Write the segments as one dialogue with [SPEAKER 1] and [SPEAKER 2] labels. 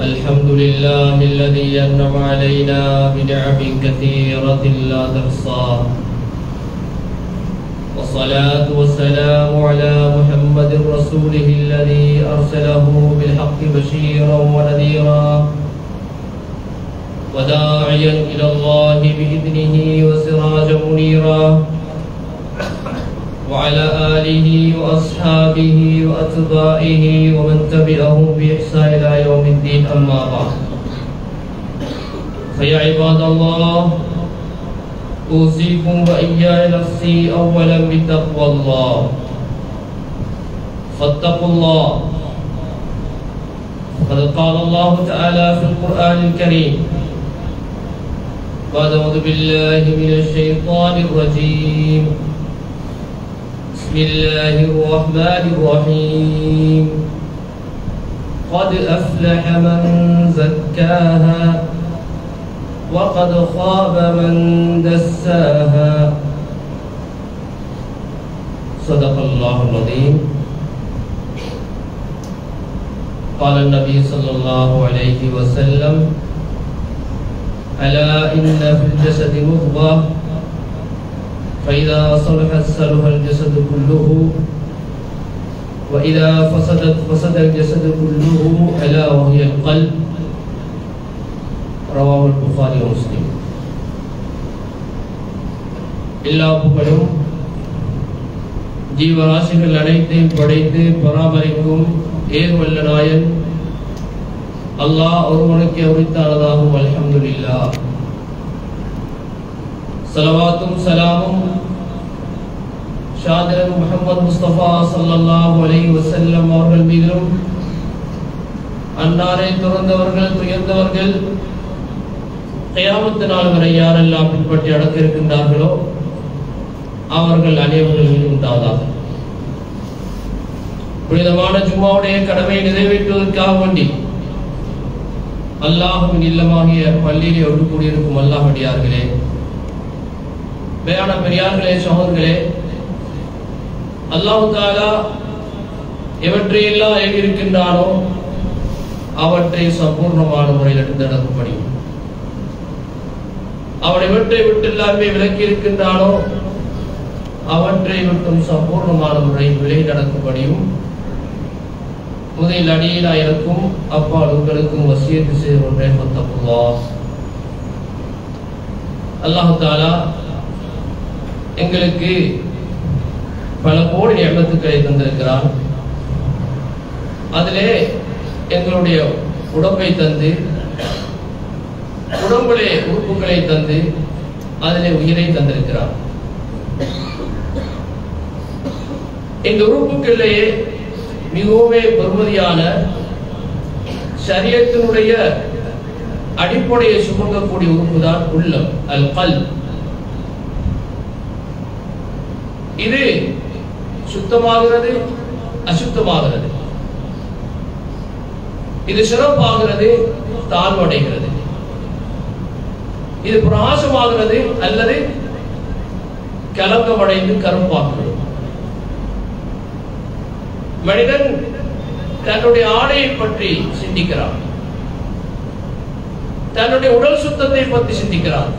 [SPEAKER 1] الحمد لله الذي أنعم علينا بنعم كثيرة لا تحصى والصلاة والسلام على محمد رسوله الذي أرسله بالحق بشيرا ونذيرا وداعيا إلى الله بإذنه وسراجا منيرا وعلى آله وأصحابه وأتباعه ومن تبعهم بإحسان إلى يوم الدين أما بعد فيا عباد الله أوصيكم وإياي نفسي أولا بتقوى الله فاتقوا الله فقد قال الله تعالى في القرآن الكريم بعد أعوذ بالله من الشيطان الرجيم بسم الله الرحمن الرحيم قد أفلح من زكاها وقد خاب من دساها صدق الله العظيم قال النبي صلى الله عليه وسلم ألا إن في الجسد مضغة فإذا صلحت صلح الجسد كله وإذا فسدت فسد الجسد كله ألا وهي القلب رواه البخاري ومسلم எல்லா புகழும் ஜீவராசிகள் அனைத்தையும் படைத்து பராமரிக்கும் ஏர்வல்ல நாயன் அல்லாஹ் ஒருவனுக்கு உரித்தானதாகும் அல்ஹம்துலில்லா சலவாத்தும் சலாமும் ஷாதிரன் முகமது முஸ்தபா சல்லல்லாஹு அலைஹி வஸல்லம் அவர்கள் மீதும் அன்னாரை துறந்தவர்கள் துயர்ந்தவர்கள் கயாமத்து நாள் வரை யாரெல்லாம் பின்பற்றி அடக்க இருக்கின்றார்களோ அவர்கள் அனைவர்கள் மீது உண்டாவதாக புனிதமான ஜும்மாவுடைய கடமையை நிறைவேற்றுவதற்காக வேண்டி அல்லாஹுவின் இல்லமாகிய பள்ளியிலே ஒன்று கூடியிருக்கும் அல்லாஹடியார்களே மேலான பெரியார்களே சகோதர்களே அல்லாஹு தாலா எவற்றையெல்லாம் இருக்கின்றானோ அவற்றை சம்பூர்ணமான முறையில் எடுத்து நடக்கும்படியும் அவன் எவற்றை விட்டு எல்லாமே விலக்கி இருக்கின்றானோ அவற்றை விட்டும் சம்பூர்ணமான முறையில் விலை நடக்கும்படியும் முதலில் அடியிலா எனக்கும் அப்பால் உங்களுக்கும் வசியத்து செய்து கொண்டேன் மத்தப்புல்லா அல்லாஹு தாலா எங்களுக்கு பல கோடி நியமத்துக்களை தந்திருக்கிறான் அதிலே எங்களுடைய உடம்பை தந்து உடம்புலே உறுப்புகளை தந்து அதிலே உயிரை தந்திருக்கிறான் இந்த உறுப்புகளிலேயே மிகவுமே பெருமதியான சரியத்தினுடைய அடிப்படையை சுமங்கக்கூடிய உறுப்பு தான் உள்ளம் அல் கல் இது சுத்தமாகிறது அசுத்தமாகிறது இது சிறப்பாகிறது தாழ்வடைகிறது இது பிரகாசமாகிறது அல்லது கலக்கமடைந்து கருப்பாகிறது மனிதன் தன்னுடைய ஆடையை பற்றி சிந்திக்கிறான் தன்னுடைய உடல் சுத்தத்தை பற்றி சிந்திக்கிறான்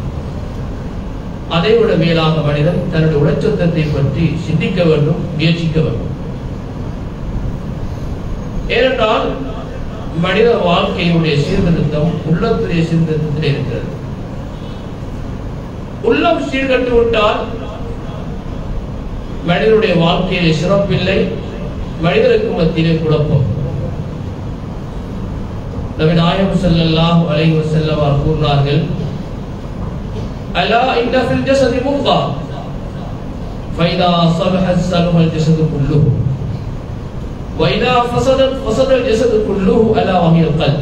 [SPEAKER 1] அதை விட மேலாக மனிதன் தன்னுடைய உடல் சுத்தத்தை பற்றி சிந்திக்க வேண்டும் முயற்சிக்க வேண்டும் ஏனென்றால் மனித வாழ்க்கையினுடைய சீர்திருத்தம் உள்ளத்துடைய சீர்திருத்தத்தில் இருக்கிறது உள்ளம் சீர்கட்டு விட்டால் மனிதனுடைய வாழ்க்கையிலே சிறப்பில்லை மனிதனுக்கு மத்தியிலே குழப்பம் நபி நாயகம் ஸல்லல்லாஹு அலைஹி வஸல்லம் அவர் கூறினார்கள் அலா இன்ன ஃபில் ஜஸதி முத்கா ஃபைதா ஸலஹத் ஸலஹல் ஜஸது குல்லுஹு وإذا فسدت فسد الجسد كله ألا وهي القلب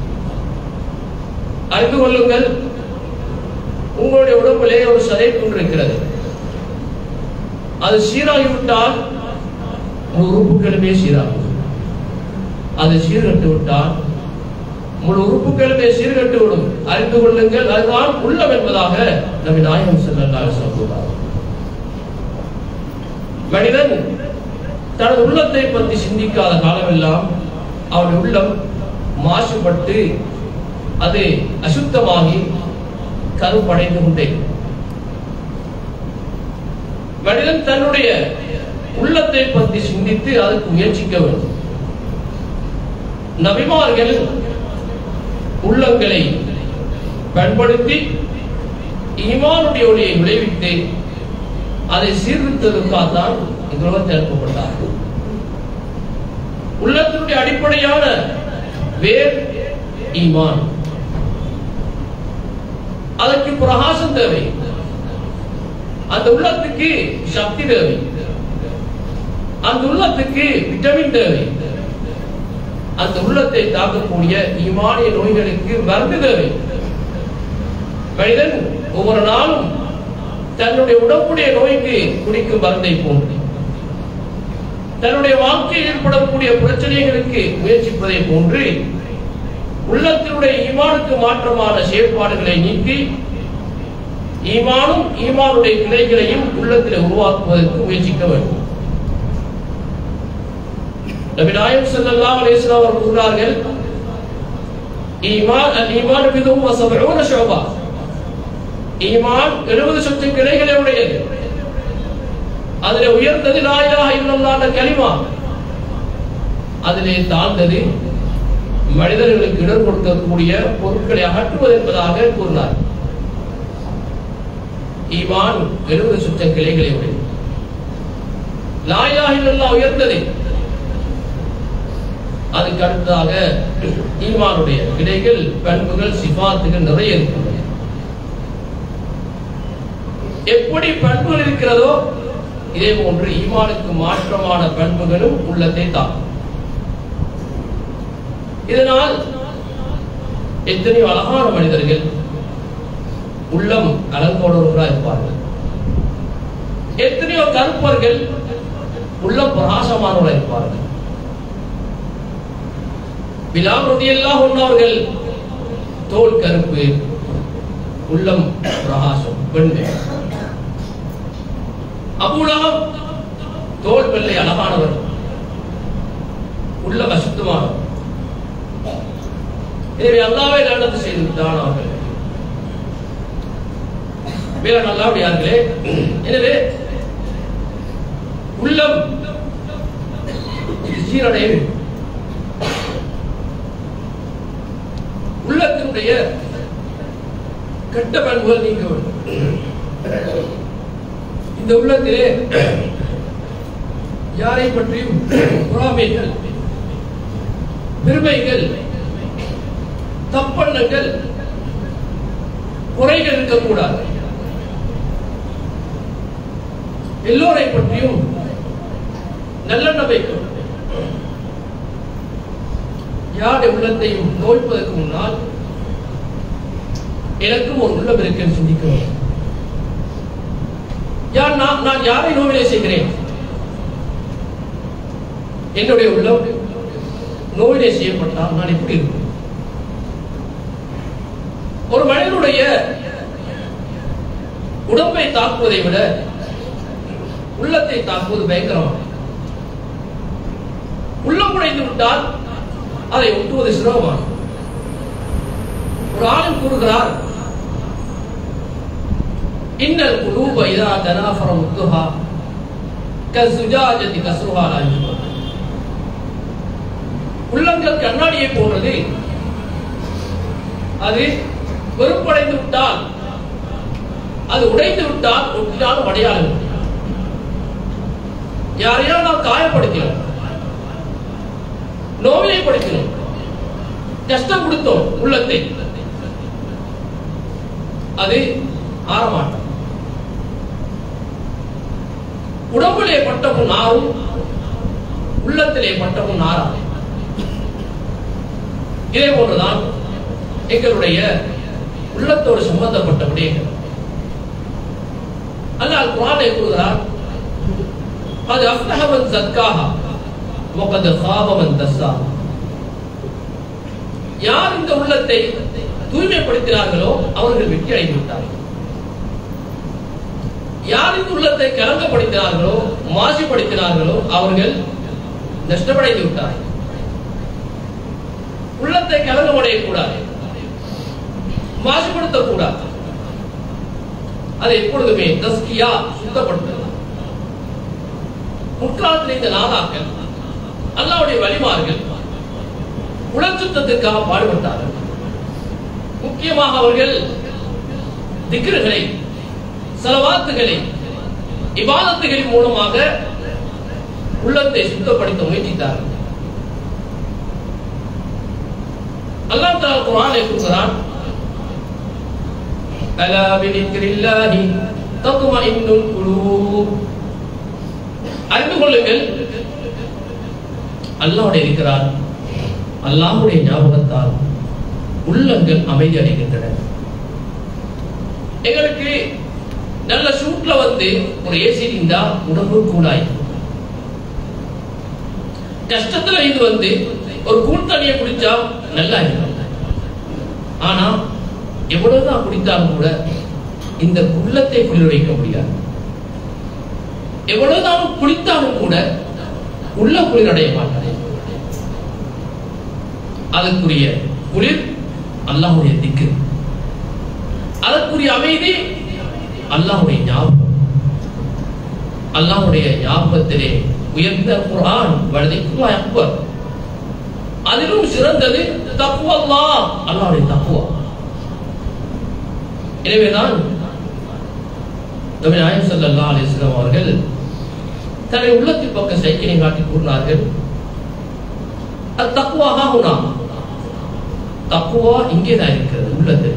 [SPEAKER 1] அறிந்து கொள்ளுங்கள் உங்களுடைய உடம்பிலே ஒரு சதை கொண்டிருக்கிறது அது சீராகிவிட்டால் உங்கள் உறுப்புகளுமே சீராகும் அது சீர்கட்டு விட்டால் உங்கள் உறுப்புகளுமே சீர்கட்டு விடும் அறிந்து கொள்ளுங்கள் அதுதான் உள்ளம் என்பதாக நபி நாயகம் செல்லல்லாஹு சொல்கிறார் மனிதன் தனது உள்ளத்தை பற்றி சிந்திக்காத காலமெல்லாம் அவனுடைய உள்ளம் மாசுபட்டு அது அசுத்தமாகி கருப்படைந்து கொண்டே மனிதன் தன்னுடைய உள்ளத்தை பற்றி சிந்தித்து அதற்கு முயற்சிக்க வேண்டும் நபிமார்கள் உள்ளங்களை பயன்படுத்தி ஈமானுடைய ஒளியை விளைவித்து அதை சீர்திருத்ததற்காகத்தான் இந்த உலகத்தில் அனுப்பப்பட்டார்கள் உள்ளத்தினுடைய அடிப்படையான வேர் ஈமான் அதற்கு பிரகாசம் தேவை அந்த உள்ளத்துக்கு சக்தி தேவை அந்த உள்ளத்துக்கு விட்டமின் தேவை அந்த உள்ளத்தை தாக்கக்கூடிய ஈமானிய நோய்களுக்கு மருந்து தேவை மனிதன் ஒவ்வொரு நாளும் தன்னுடைய உடம்புடைய நோய்க்கு குடிக்கும் மருந்தை போன்று தன்னுடைய வாழ்க்கையில் ஏற்படக்கூடிய பிரச்சனைகளுக்கு முயற்சிப்பதை போன்று உள்ளத்தினுடைய ஈமானுக்கு மாற்றமான செயற்பாடுகளை நீக்கி ஈமானும் ஈமானுடைய கிளைகளையும் உள்ளத்தில் உருவாக்குவதற்கு முயற்சிக்க வேண்டும் நபி நாயம் ஸல்லல்லாஹு அலைஹி வஸல்லம் அவர்கள் கூறுகிறார்கள் ஈமான் அல் ஈமான் பிதும் வ சபஊன ஷுபா ஈமான் 70 சொத்து கிளைகளை உடையது அதிலே உயர்ந்தது லா இலாஹ இல்லல்லாஹ் என்ற கலிமா அதிலே தாழ்ந்தது மனிதர்களுக்கு இடர் கொடுக்கக்கூடிய பொருட்களை அகற்றுவது என்பதாக கூறினார் ஈமான் 70 சுற்ற கிளைகளை உடையது லா இலாஹ இல்லல்லாஹ் உயர்ந்தது அதுக்கு அடுத்ததாக ஈமானுடைய கிளைகள் பண்புகள் சிபாத்துகள் நிறைய இருக்கின்றன எப்படி பண்புகள் இருக்கிறதோ இதே போன்று ஈமானுக்கு மாற்றமான பண்புகளும் உள்ளத்தை தாக்கும் இதனால் எத்தனையோ அழகான மனிதர்கள் உள்ளம் அலங்கோடவர்களாக இருப்பார்கள் எத்தனையோ கருப்பர்கள் உள்ளம் பிரகாசமானவர்களாக இருப்பார்கள் பிலால் ரதியல்லாஹு அன்ஹு அவர்கள் தோல் கருப்பு உள்ளம் பிரகாசம் பெண்கள் அபூலகம் தோல் வெள்ளை அழகானவர் உள்ளம் அசுத்தமானவர் எனவே அல்லாவே நல்லது செய்து விட்டான் அவர்கள் வேற நல்லாவுடையார்களே எனவே உள்ளம் இது சீரடைய வேண்டும் உள்ளத்தினுடைய கெட்ட பண்புகள் நீங்க வேண்டும் இந்த உள்ளத்திலே யாரை பற்றியும் பொறாமைகள் பெருமைகள் தப்பெண்ணங்கள் குறைகள் இருக்கக்கூடாது எல்லோரை பற்றியும் நல்லெண்ணம் வைக்கும் யாருடைய உள்ளத்தையும் நோய்ப்பதற்கு முன்னால் எனக்கும் ஒரு உள்ளம் இருக்குன்னு சிந்திக்கணும் யார் நான் நான் யாரை நோவினை செய்கிறேன் என்னுடைய உள்ளம் நோயினை செய்யப்பட்டால் நான் எப்படி இருப்பேன் ஒரு மனிதனுடைய உடம்பை தாக்குவதை விட உள்ளத்தை தாக்குவது பயங்கரமாக உள்ளம் உடைந்து விட்டால் அதை ஒட்டுவது சிரமமானது ஒரு ஆளும் கூறுகிறார் இன்னல் குலூப இதா தனாஃபர முத்துஹா கசுஜாஜதி கசுஹா லா யுஃபர். உள்ளங்கள் கண்ணாடியை போன்றது அது வெறுப்படைந்து விட்டால் அது உடைந்து விட்டால் ஒட்டினாலும் அடையாளம் இல்லை. யாரையாவது நாம் காயப்படுத்தினோம் நோவினைப்படுத்தினோம் கஷ்டம் கொடுத்தோம் உள்ளத்தை அது ஆரமாட்டம் உடம்பிலே பட்டவும் நாரும் உள்ளத்திலே பட்டவும் நாராம் இதே போன்றுதான் எங்களுடைய உள்ளத்தோடு சம்பந்தப்பட்ட விடயங்கள் அல்லாஹ் குரானை கூறுகிறார் அது அஃப்தஹவன் சத்காஹா وقد خاب من دساها யார் இந்த உள்ளத்தை தூய்மைப்படுத்தினார்களோ அவர்கள் வெற்றி அடைந்து விட்டார்கள் யார் இந்த உள்ளத்தை கலங்கப்படுத்தினார்களோ மாசுபடுத்தினார்களோ அவர்கள் நஷ்டமடைந்து விட்டார்கள் உள்ளத்தை அடையக்கூடாது மாசுபடுத்தக்கூடாது அது எப்பொழுதுமே தஸ்கியா சுத்தப்படுத்துறது முற்காலத்தில் இந்த நாதாக்கள் அல்லாவுடைய வழிமார்கள் உடல் சுத்தத்திற்காக பாடுபட்டார்கள் முக்கியமாக அவர்கள் திக்ருகளை செலவாத்துகளை இபாதத்துகளின் மூலமாக உள்ளத்தை சுத்தப்படுத்த முயற்சித்தார்கள் அல்லாஹ் தஆலா குர்ஆனில் கூறுகிறான் அலா பிதிக்ரில்லாஹி தத்மஇன்னுல் குலூப் அறிந்து கொள்ளுங்கள் அல்லாஹ்வுடைய இருக்கிறார் அல்லாஹ்வுடைய ஞாபகத்தால் உள்ளங்கள் அமைதி அடைகின்றன எங்களுக்கு நல்ல ஷூட்ல வந்து ஒரு ஏசி இருந்தா உடம்பு கூடாய் கஷ்டத்துல இது வந்து ஒரு கூழ் தண்ணியை குடிச்சா நல்லா இருக்கும் ஆனா எவ்வளவுதான் குடித்தாலும் கூட இந்த உள்ளத்தை குளிர் வைக்க முடியாது எவ்வளவுதான் குளித்தாலும் கூட உள்ள குளிர் அடைய மாட்டாது அதற்குரிய குளிர் அல்லாஹ்வுடைய திக்கு அதற்குரிய அமைதி அல்லாஹ்வுடைய ஞாபகம் அல்லாஹ்வுடைய ஞாபகத்திலே உயர்ந்த குர்ஆன் வலதைக்கும் அக்பர் அதிலும் சிறந்தது தக்குவல்லா அல்லாஹ்வுடைய தக்குவா எனவேதான் நபி நாயகம் ஸல்லல்லாஹு அலைஹி வஸல்லம் அவர்கள் தன்னை உள்ளத்தின் பக்கம் சைக்கிளை காட்டி கூறினார்கள் அத்தக்குவா ஹாஹுனா தக்குவா இங்கே தான் இருக்கிறது உள்ளத்தில்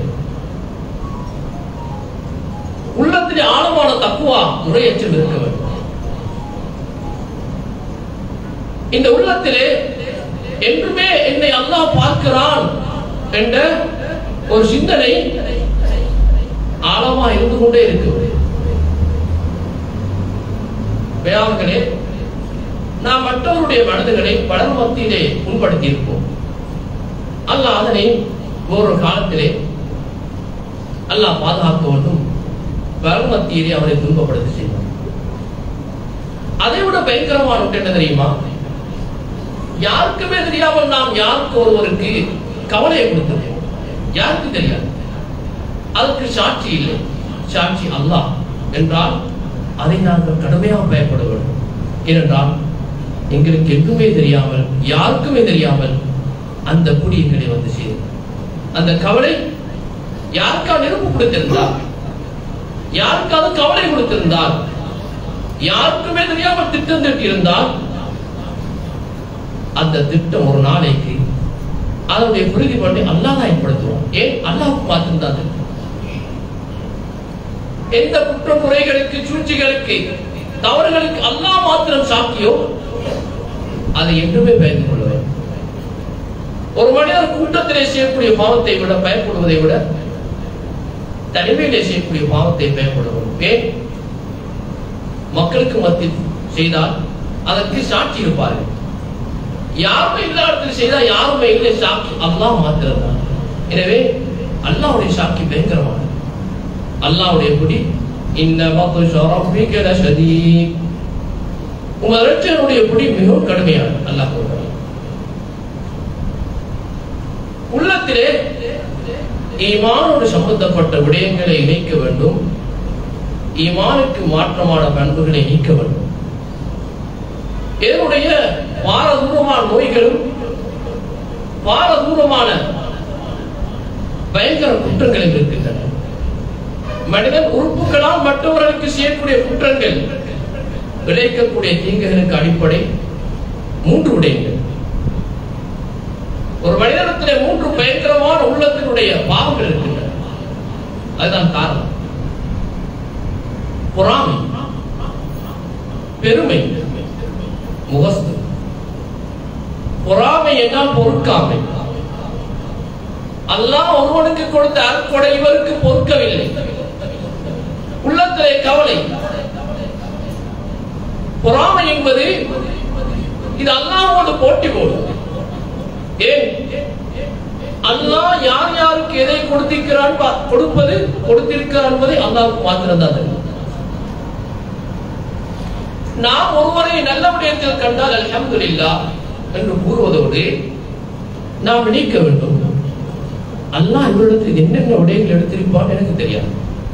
[SPEAKER 1] உள்ளத்திலே ஆழமான தக்குவா முறையற்றம் இருக்க வேண்டும் இந்த உள்ளத்திலே என்றுமே என்னை அல்லாஹ் பார்க்கிறான் என்ற ஒரு சிந்தனை ஆழமா இருந்து கொண்டே இருக்கு வேளாண்களே நாம் மற்றவருடைய மனதுகளை பலர் மத்தியிலே முன்படுத்தி இருப்போம் அல்லாஹ் அதனை ஒரு காலத்திலே அல்லாஹ் பாதுகாக்க வேண்டும் பலர் மத்தியிலே அவரை துன்பப்படுத்தி செய்வார் அதை விட பயங்கரமான ஒன்று என்ன தெரியுமா யாருக்குமே தெரியாமல் நாம் யாருக்கு ஒருவருக்கு கவலையை கொடுத்திருப்போம் யாருக்கு தெரியாது அதற்கு சாட்சி இல்லை சாட்சி அல்லாஹ் என்றால் அதை நாங்கள் கடுமையாக பயப்பட வேண்டும் ஏனென்றால் எங்களுக்கு எங்குமே தெரியாமல் யாருக்குமே தெரியாமல் அந்த குடி எங்களை வந்து சேரும் அந்த கவலை யாருக்கா நெருப்பு கொடுத்திருந்தால் யாருக்காவது கவலை கொடுத்திருந்தால் யாருக்குமே தெரியாமல் திட்டம் தீட்டியிருந்தால் அந்த திட்டம் ஒரு நாளைக்கு அதனுடைய உறுதி பண்ணி அல்லாஹ் தான் ஏற்படுத்துவோம் ஏன் அல்லாஹ்வுக்கு மாத்திருந்தான் திட்டம் எந்த குற்ற குறைகளுக்கு சூழ்ச்சிகளுக்கு தவறுகளுக்கு அல்லாஹ் மாத்திரம் சாக்கியோ அதை என்றுமே பயந்து கொள்ள வேண்டும் ஒரு மனிதர் கூட்டத்திலே செய்யக்கூடிய பாவத்தை விட பயப்படுவதை விட தனிமையிலே செய்யக்கூடிய பாவத்தை பயப்படுவோம் ஏன் மக்களுக்கு மத்தியில் செய்தால் அதற்கு சாட்சி இருப்பார்கள் யாருமே இல்லாத இடத்தில் செய்தால் யாருமே இல்லை சாக்கி அல்லாஹ் மாத்திரம் தான் எனவே அல்லாஹ்வுடைய சாக்கி பயங்கரமானது அல்லாஹ்வுடைய குடி இன்ன பத்ஷ ரப்பிக லஷதீத் உங்கள் இரட்சகனுடைய குடி மிகவும் கடுமையானது அல்லாஹ் கூறுகிறார் உள்ளத்திலே ஈமானோடு சம்பந்தப்பட்ட விடயங்களை இணைக்க வேண்டும் ஈமானுக்கு மாற்றமான பண்புகளை நீக்க வேண்டும் இதனுடைய பாரதூரமான நோய்களும் பாரதூரமான பயங்கர குற்றங்களும் இருக்கின்றன மனிதன் உறுப்புகளால் மற்றவர்களுக்கு செய்யக்கூடிய குற்றங்கள் விளைவிக்கக்கூடிய தீங்குகளுக்கு அடிப்படை மூன்று விடயங்கள் ஒரு மனிதனத்திலே மூன்று பயங்கரமான உள்ளத்தினுடைய பாவங்கள் இருக்கின்றன அதுதான் காரணம் பொறாமை பெருமை முகஸ்து பொறாமை என்றால் பொறுக்காமை அல்லாஹ் ஒருவனுக்கு கொடுத்த அற்கொடை இவருக்கு பொறுக்கவில்லை உள்ளத்திலே கவலை பொறாமை என்பது இது அல்லாஹ்வோடு போட்டி போடும் ஏன் அல்லாஹ் யார் யாருக்கு எதை கொடுத்திருக்கிறான் பா- கொடுப்பது கொடுத்திருக்கிறான் என்பதை அல்லாஹ்வுக்கு மாத்திரம் தான் தெரியும் நாம் ஒருவரை நல்ல விடயத்தில் கண்டால் அல்ஹம்துலில்லாஹ் என்று கூறுவதோடு நாம் நினைக்க வேண்டும் அல்லாஹ் இவரிடத்தில் என்னென்ன விடயங்கள் எடுத்திருப்பான்னு எனக்கு தெரியாது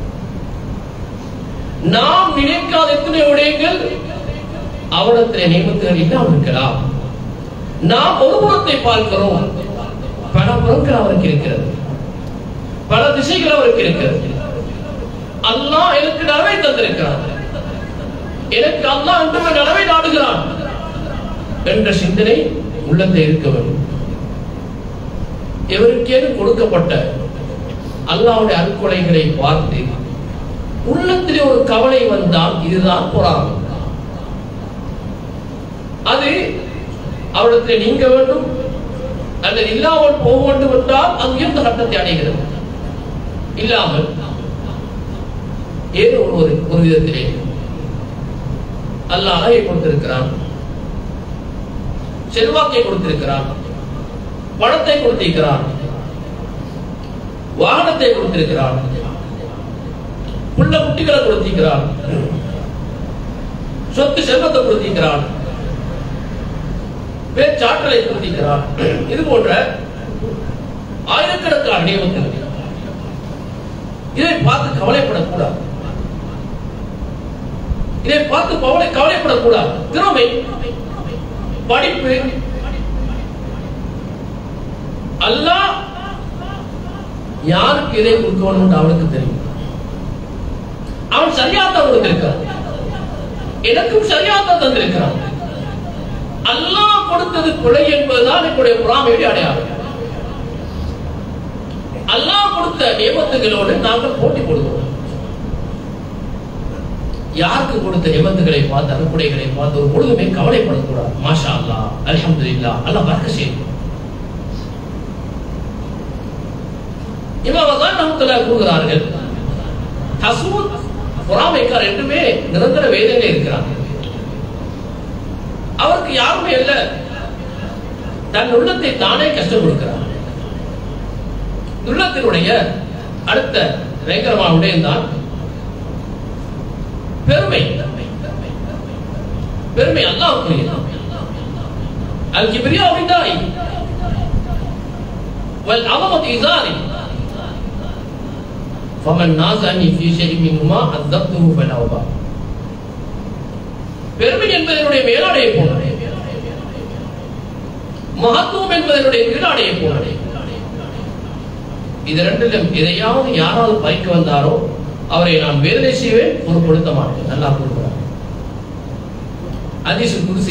[SPEAKER 1] நாம் நினைக்காத எத்தனை விடயங்கள் அவரிடத்தில் நியமத்துகள் இல்லாமல் இருக்கலாம் நாம் ஒரு புறத்தை பார்க்கிறோம் பல புறங்கள் அவருக்கு இருக்கிறது பல திசைகள் அவருக்கு இருக்கிறது அல்லாஹ் எனக்கு நலவை தந்திருக்கிறான் எனக்கு அல்லாஹ் என்று நலவை நாடுகிறான் என்ற சிந்தனை உள்ளத்தை இருக்க வேண்டும் எவருக்கேனும் கொடுக்கப்பட்ட அல்லாவுடைய அற்கொலைகளை பார்த்து உள்ளத்திலே ஒரு கவலை வந்தால் இதுதான் பொறாமை அது அவரிடத்தில் நீங்க வேண்டும் அல்லது இல்லாமல் போக வேண்டும் என்றால் அது உயர்ந்த கட்டத்தை அடைகிறது இல்லாமல் ஏதோ ஒரு ஒரு விதத்திலே அல்லாஹ் அழகை கொடுத்திருக்கிறான் செல்வாக்கை கொடுத்திருக்கிறான் பணத்தை கொடுத்திருக்கிறான் வாகனத்தை கொடுத்திருக்கிறான் புள்ள குட்டிகளை கொடுத்திருக்கிறான் சொத்து செல்வத்தை கொடுத்திருக்கிறான் பேச்சாற்றலை கொடுத்திருக்கிறான் இது போன்ற ஆயிரக்கணக்கான நியமங்கள் இதை பார்த்து கவலைப்படக்கூடாது இதை பார்த்து கவலை கவலைப்படக்கூடாது திறமை படிப்பு அல்லாஹ் யாருக்கு இதை கொடுக்கணும் அவனுக்கு தெரியும் அவன் சரியாத்தான் கொடுத்திருக்கிறான் எனக்கும் சரியாத்தான் தந்திருக்கிறான் அல்லாஹ் கொடுத்தது கொலை என்பதுதான் என்னுடைய பொறாமையுடைய அடையாளம் அல்லாஹ் கொடுத்த நியமத்துகளோடு நாங்கள் போட்டி போடுவோம் யாருக்கு கொடுத்த நிபந்தங்களை பார்த்து அனுப்புடைகளை பார்த்து ஒரு பொழுதுமே கவலைப்படக்கூடாது மாஷா அல்லா அல்ஹம்துலில்லா அல்லாஹ் வரக்க செய்யும் இவங்க தான் நமக்கு கூறுகிறார்கள் ஹசூத் பொறாமைக்கார் என்றுமே நிரந்தர வேதனை இருக்கிறார் அவருக்கு யாருமே இல்ல தன் உள்ளத்தை தானே கஷ்டம் கொடுக்கிறார் உள்ளத்தினுடைய அடுத்த பயங்கரமான விடயம் தான் பெருமை பெருமை அல்லாஹ்வுக்குரியது அல் கிப்ரியா ரிதாய் வல் அலமத் இசாரி فمن نازعني في شيء منهما عذبته فلا أبا பெருமை என்பதனுடைய மேலாடையை போனது மகத்துவம் என்பதனுடைய கீழாடையை போனது இது ரெண்டிலும் எதையாவது யாராவது பறிக்க வந்தாரோ அவரை நான் வேதனை செய்வேன் பொருட்படுத்த மாட்டேன் நல்லா கொடுக்கிறார் அதிசு குருசி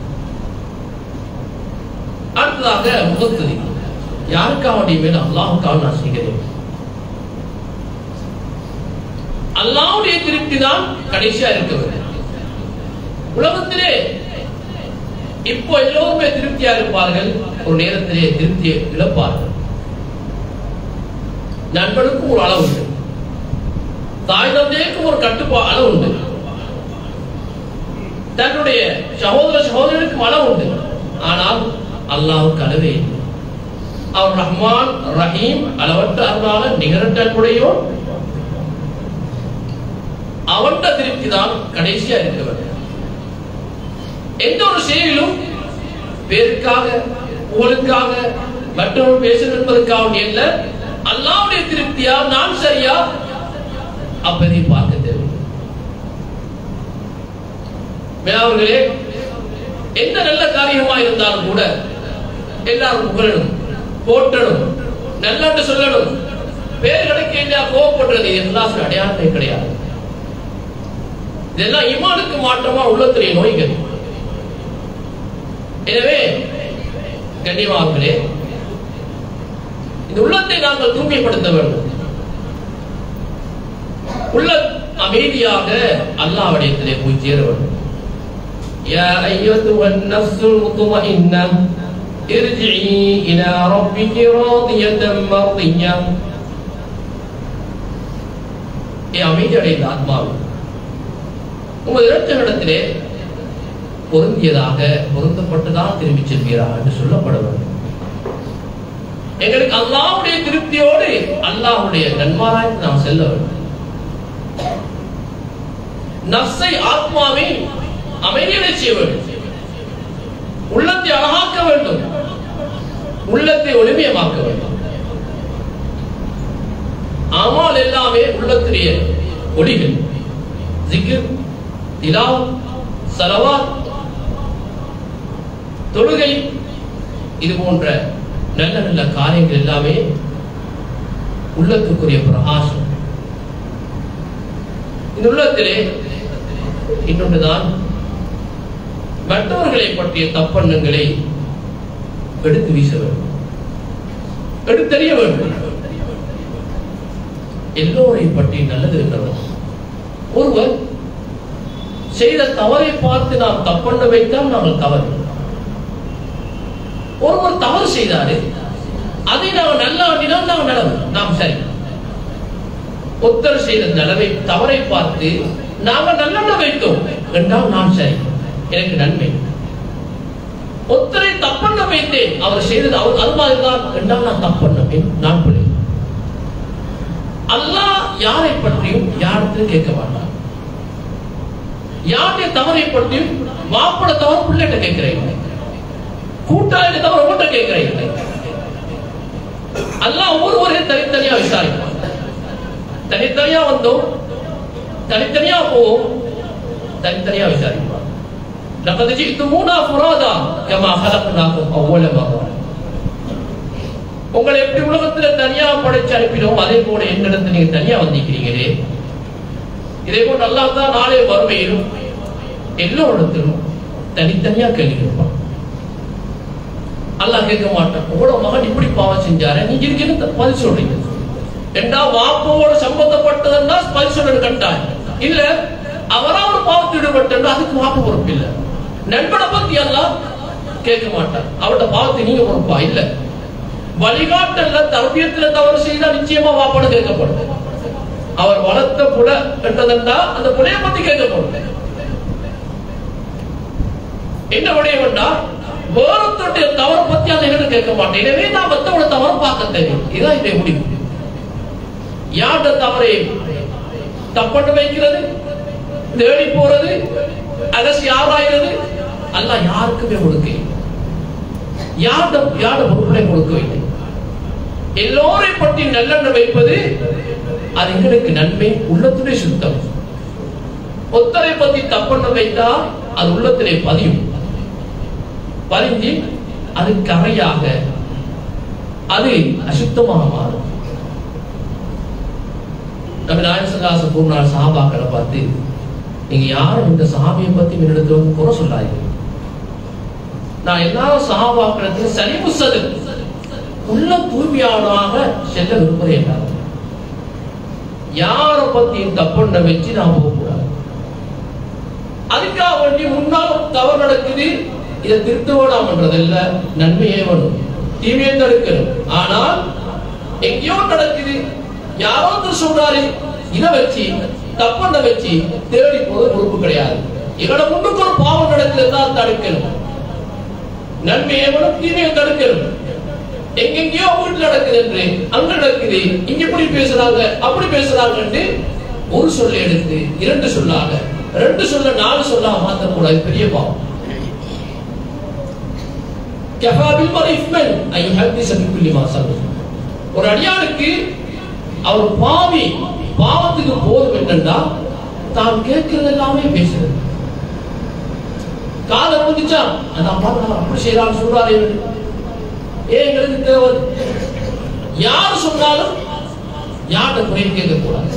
[SPEAKER 1] அடுத்ததாக முகத்துதி யாருக்காவுடைய மேல் அல்லாஹுக்காக நான் செய்கிறேன் அல்லாவுடைய திருப்தி தான் கடைசியா இருக்க வேண்டும் உலகத்திலே இப்போ எல்லோருமே திருப்தியா இருப்பார்கள் ஒரு நேரத்திலே திருப்தியை இழப்பார்கள் நண்பனுக்கும் ஒரு அளவு உண்டு தாய் தந்தைக்கும் ஒரு கட்டுப்பா அளவு உண்டு தன்னுடைய சகோதர சகோதரனுக்கும் அளவு உண்டு ஆனால் அல்லாவுக்கு அளவே இல்லை அவர் ரஹ்மான் ரஹீம் அளவற்ற அருளாளர் நிகரற்ற அன்புடையோ அவன்ட திருப்தி தான் கடைசியா இருக்க வேண்டும் எந்த ஒரு செயலிலும் பேருக்காக புகழுக்காக மற்றவர்கள் பேசணும் என்பதற்காக அல்ல அல்லாவுடைய திருப்தியா நான் சரியா அப்பதை பார்க்க தேவை மேலாவர்களே எந்த நல்ல காரியமா இருந்தாலும் கூட எல்லாரும் புகழணும் போற்றணும் நல்லாண்டு சொல்லணும் பேர் கிடைக்க இல்லையா கோவப்படுறது எல்லாம் அடையாளமே கிடையாது இதெல்லாம் இமானுக்கு மாற்றமா உள்ளத்திலே நோய்கள் எனவே கண்ணியமார்களே இந்த உள்ளத்தை நாங்கள் தூய்மைப்படுத்த வேண்டும் உள்ள அமைதியாக அல்லாஹ்விடத்திலே போய் சேர வேண்டும் يا أيتها النفس المطمئنة ارجعي إلى ربك راضية مرضية ஏ அமைதியடைந்த ஆத்மாவே உங்கள் இரட்சகத்திலே பொருந்தியதாக பொருத்தப்பட்டதாக திரும்பி செல்வீரா என்று சொல்லப்பட வேண்டும் எங்களுக்கு அல்லாவுடைய திருப்தியோடு அல்லாஹுடைய நன்மாராய்க்கு நாம் செல்ல வேண்டும் நஃப்ஸை ஆத்மாவை அமைதியடை செய்ய வேண்டும் உள்ளத்தை அழகாக்க வேண்டும் உள்ளத்தை ஒளிமயமாக்க வேண்டும் அமால் எல்லாமே உள்ளத்திலேயே ஒளிகள் ஜிக்ர் திலாவ் சலவாத் தொழுகை இது போன்ற நல்ல நல்ல காரியங்கள் எல்லாமே உள்ளத்துக்குரிய பிரகாசம் இந்த உள்ளத்திலே இன்னொன்றுதான் மற்றவர்களை பற்றிய தப்பெண்ணங்களை எடுத்து வீச வேண்டும் எடுத்தறிய வேண்டும் எல்லோரையும் பற்றி நல்லது இருக்கிறது ஒருவர் செய்த தவறை பார்த்து நாம் தப்பெண்ண வைத்தால் நாங்கள் தவறு ஒருவர் தவறு செய்தாரு அதை நாங்கள் நல்ல ஆண்டினால் நாங்கள் நலவு நாம் சரி ஒத்தர் செய்த நலவை தவறை பார்த்து நாங்கள் நல்ல வைத்தோம் என்றால் நாம் சரி எனக்கு நன்மை ஒத்தரை தப்பண்ண வைத்தேன் அவர் செய்தது அவர் அது மாதிரிதான் என்றால் நான் தப்பண்ண நான் பிள்ளை அல்லாஹ் யாரை பற்றியும் யாரிடத்திலும் கேட்க மாட்டான் யாருடைய தவறை பற்றியும் மாப்பிட தவறு பிள்ளைகிட்ட கேட்கிறேன் கூட்டாளி தவறு உங்கள்கிட்ட கேட்கிறேன் அல்லாஹ் ஒவ்வொருவரையும் தனித்தனியா விசாரிப்பான் தனித்தனியா வந்தோம் தனித்தனியா போவோம் தனித்தனியா விசாரிப்பான் لقد جئتمونا فرادا كما خلقناكم اول مره உங்களை எப்படி உலகத்துல தனியா படைச்சு அனுப்பினோம் அதே போல என்னிடத்துல நீங்க தனியா வந்திருக்கிறீங்களே இதே போல் அல்லாஹ் தான் நாளே வறுமையிலும் எல்லோரிடத்திலும் தனித்தனியா கேள்வி கேட்பான் அல்லாஹ் கேட்க மாட்டான் உங்களோட மகன் இப்படி பாவம் செஞ்சாரு நீங்க இருக்கீங்க பதில் சொல்றீங்க ரெண்டா வாப்போட சம்பந்தப்பட்டதுன்னா பதில் சொல்றது கண்டாய் இல்ல அவரா ஒரு பாவத்தில் ஈடுபட்டு அதுக்கு வாப்பு பொறுப்பு இல்ல நண்பனை பத்தி எல்லாம் கேட்க மாட்டார் அவரோட பாவத்தை நீங்க பொறுப்பா இல்ல வழிகாட்டல்ல தரபியத்துல தவறு செய்தா நிச்சயமா வாப்பாடு கேட்கப்படும் அவர் வளர்த்த புல என்றதென்றா அந்த புலைய பத்தி கேட்கப்படும் என்ன விடயம்னா வேறொருத்தருடைய தவறை பத்தி அந்த எங்களுக்கு கேட்க மாட்டேன் எனவே நான் மத்தவங்கள தவறை பார்க்க தெரியும் இதான் என்னுடைய முடிவு யார்கிட்ட தவறை தப்பட்டு வைக்கிறது தேடி போறது அலசி ஆராய்றது அல்ல யாருக்குமே கொடுக்க யார்ட யார்ட பொறுப்புகளை கொடுக்கவில்லை எல்லோரை பற்றி நல்லெண்ண வைப்பது அது எங்களுக்கு நன்மை உள்ளத்திலே சுத்தம் ஒத்தரை பத்தி தப்பெண்ண வைத்தா அது உள்ளத்திலே பதியும் பதிஞ்சு அது கரையாக அது அசுத்தமாக மாறும் நம்ம நாயசல்லாச பூர்ணாள் சஹாபாக்களை பார்த்து நீங்க யாரும் இந்த சஹாபியை பத்தி என்னிடத்துல வந்து குறை சொல்லாதீங்க நான் எல்லாரும் சஹாபாக்களத்தையும் சரிமுசது உள்ள தூய்மையானதாக செல்ல விரும்புகிறேன் எல்லாரும் யாரை பத்தியும் தப்புண்ட வச்சு நான் போகக்கூடாது அதுக்காக வேண்டி முன்னால் தவறு நடக்குது இதை திருத்த வேணாம்ன்றதில்ல நன்மையே வேணும் தீமையை தடுக்கணும் ஆனால் எங்கேயோ நடக்குது யாரோ ஒருத்தர் சொல்றாரு இதை வச்சு தப்பண்ண வச்சு தேடி போது பொறுப்பு கிடையாது எங்களோட முன்னுக்கு ஒரு பாவம் நடக்குதுன்னா தடுக்கணும் நன்மையை வேணும் தீமையை தடுக்கணும் எங்கெங்கயோ வீட்டுல நடக்குது என்று அங்க நடக்குது இங்க இப்படி பேசுறாங்க அப்படி பேசுறாங்கன்னு ஒரு சொல்ல எடுத்து இரண்டு சொல்லாக ரெண்டு சொல்ல நாலு சொல்லா மாத்தக்கூடாது பெரிய பாவம் கஃபாபில் மர் இஃப்மன் ஐ ஹதீஸ் பிக்குல்லி மா சல்லு ஒரு அடியானுக்கு அவர் பாவி பாவத்துக்கு போதும் என்னன்னா தான் கேட்கிறது எல்லாமே பேசுறது காதை வந்துச்சா அந்த அப்பா அப்படி செய்யறான்னு சொல்றாரு ஏன் எங்களுக்கு தேவை யார் சொன்னாலும் யார்கிட்ட குறை கேட்க கூடாது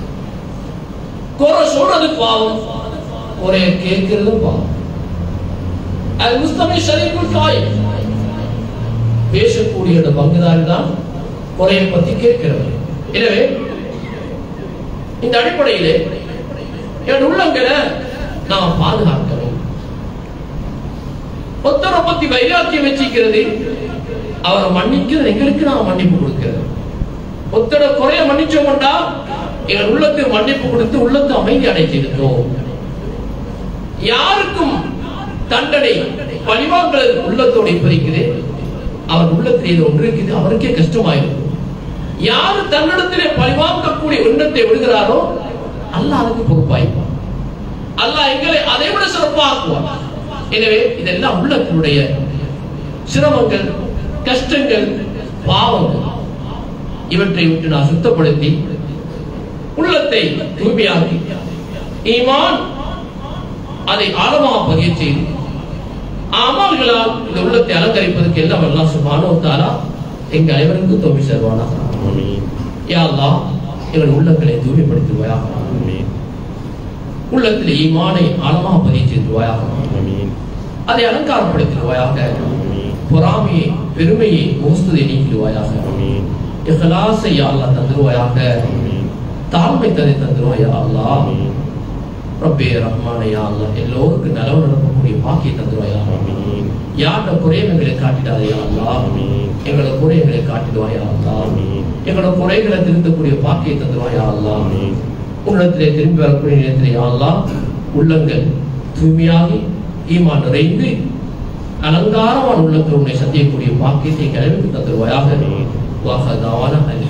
[SPEAKER 1] குறை சொல்றது பாவம் குறைய கேட்கிறதும் பாவம் அது முஸ்தமை ஷரீஃபுல் காய் பேசக்கூடிய பங்குதாரி தான் குறையை பத்தி கேட்கிறவர் எனவே இந்த அடிப்படையிலே என் உள்ளங்களை நாம் பாதுகாக்கணும் ஒத்தரை பத்தி வைராக்கியம் வச்சிக்கிறது அவரை மன்னிக்கிறது எங்களுக்கு நாம் மன்னிப்பு கொடுக்கிறது ஒத்தர குறைய மன்னிச்சோம்டா எங்கள் உள்ளத்துக்கு மன்னிப்பு கொடுத்து உள்ளத்தை அமைதி அடைச்சிருந்தோம் யாருக்கும் தண்டனை பழிவாங்கல் உள்ளத்தோடு இப்படிக்குது அவர் உள்ளத்தில் இது ஒன்று இருக்குது அவருக்கே கஷ்டமாயிருக்கும் யாரு தன்னிடத்திலே பழிவாங்கக்கூடிய எண்ணத்தை விடுகிறாரோ அல்லாஹ் அதுக்கு பொறுப்பாயிருப்பான் அல்லாஹ் எங்களை அதை விட சிறப்பாக்குவார் எனவே இதெல்லாம் உள்ளத்தினுடைய சிரமங்கள் கஷ்டங்கள் பாவங்கள் இவற்றை விட்டு நான் சுத்தப்படுத்தி உள்ளத்தை தூய்மையாக்கி ஈமான் அதை ஆழமாக பதிய செய்து அமல்களால் இந்த உள்ளத்தை அலங்கரிப்பதற்கு எல்லாம் அல்லாஹ் சுப்ஹானஹு வ தஆலா எங்கள் அனைவருக்கும் தோல்வி செய்வானா
[SPEAKER 2] آمين
[SPEAKER 1] யா அல்லாஹ் எங்கள் உள்ளங்களை தூய்மைப்படுத்துவாயாக
[SPEAKER 2] آمين
[SPEAKER 1] உள்ளத்தில் ஈமானை ஆழமாக பதிய செய்துவாயாக
[SPEAKER 2] آمين
[SPEAKER 1] அதை அலங்காரப்படுத்திடுவாயாக
[SPEAKER 2] آمين
[SPEAKER 1] பொறாமையை பெருமையை மோஸ்துதை நீக்கிடுவாயாக
[SPEAKER 2] آمين
[SPEAKER 1] இஹ்லாஸை யா அல்லாஹ் தந்துருவாயாக
[SPEAKER 2] آمين
[SPEAKER 1] தாழ்மை ததை தந்துருவாயா அல்லாஹ்
[SPEAKER 2] آمين
[SPEAKER 1] ரப்பே ரஹ்மானே யா அல்லாஹ் எல்லோருக்கும் நலவு நடக்கக்கூடிய பாக்கியை தந்துருவாயா
[SPEAKER 2] آمين
[SPEAKER 1] யார்கிட்ட குறைகளை காட்டிடாதையா அல்லாஹ்
[SPEAKER 2] آمين
[SPEAKER 1] எங்களோட குறைகளை காட்டிடுவாயா அல்லாஹ்
[SPEAKER 2] آمين
[SPEAKER 1] எங்களோட குறைகளை திருத்தக்கூடிய பாக்கியை தந்துருவாயா அல்லாஹ்
[SPEAKER 2] آمين
[SPEAKER 1] உன்னிடத்திலே திரும்பி வரக்கூடிய நேரத்திலே யா அல்லாஹ் உள்ளங்கள் தூய்மையாகி ஈமான் நிறைந்து அலங்காரமான உள்ளங்கள் உன்னை சந்திக்கக்கூடிய பாக்கியத்தை கிளம்பி தந்துருவாயாக
[SPEAKER 2] ஆமீன்.
[SPEAKER 1] வாஹதாவான